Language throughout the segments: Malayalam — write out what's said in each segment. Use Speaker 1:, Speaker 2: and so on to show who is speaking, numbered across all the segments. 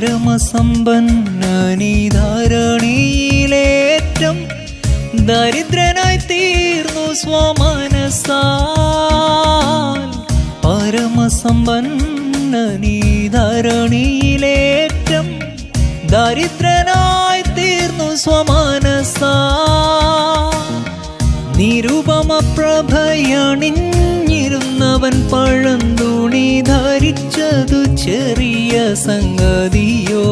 Speaker 1: പരമസമ്പന്നീധരണിയിലേറ്റം ദരിദ്രനായി തീർന്നു സ്വമനസാൽ പരമസമ്പന്നീധരണിയിലേറ്റം ദരിദ്രനായി തീർന്നു സ്വമനസാ നിരുപമ പ്രഭയണിഞ്ഞിരുന്നവൻ പഴന്തുണി ധരിച്ചതു ചെറിയ സംഗതിയോ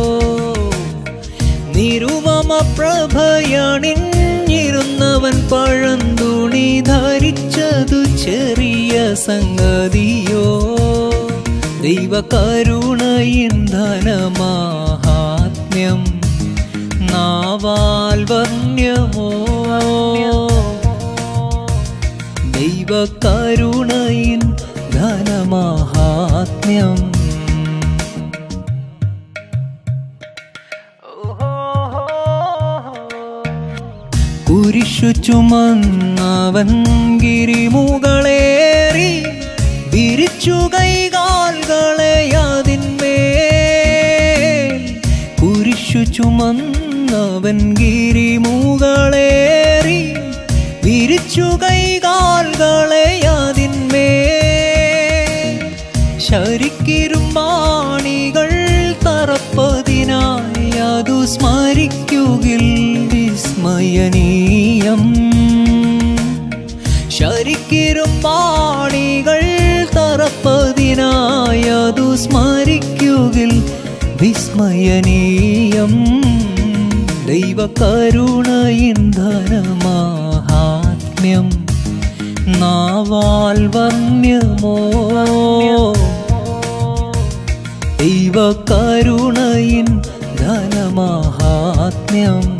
Speaker 1: നിരുപമ പ്രഭയണിഞ്ഞിരുന്നവൻ പഴന്തുണി ധരിച്ചതു ചെറിയ സംഗതിയോ ദൈവകരുണയിൻ ധനമാഹാത്മ്യം നാവാൽ വർണ്യമോ ദൈവകരുണയിൻ ധനമാഹാത്മ്യം കുരിശു ചുമന്നവൻ ഗിരിമുകളേറി വിരിച്ചു കൈകാൽകളെ അതിന്മേൽ കുരിശു ചുമന്നവൻ ഗിരിമുകളേറി വിരിച്ചു കൈകാൽകളെ അതിന്മേൽ ശരിക്കിരുമ്പാണികൾ തറപ്പതിനായി അതു സ്മരിക്കുകിൽ വിസ്മയനീയം ശരിക്കിരുമ്പാണികൾ തറപ്പതിനായി അതു സ്മരിക്കുകിൽ വിസ്മയനീയം ദൈവകരുണയിൻ ധനമാഹാത്മ്യം നാവാൽ വർണ്യമോ ദൈവകരുണയിൻ ധനമാഹാത്മ്യം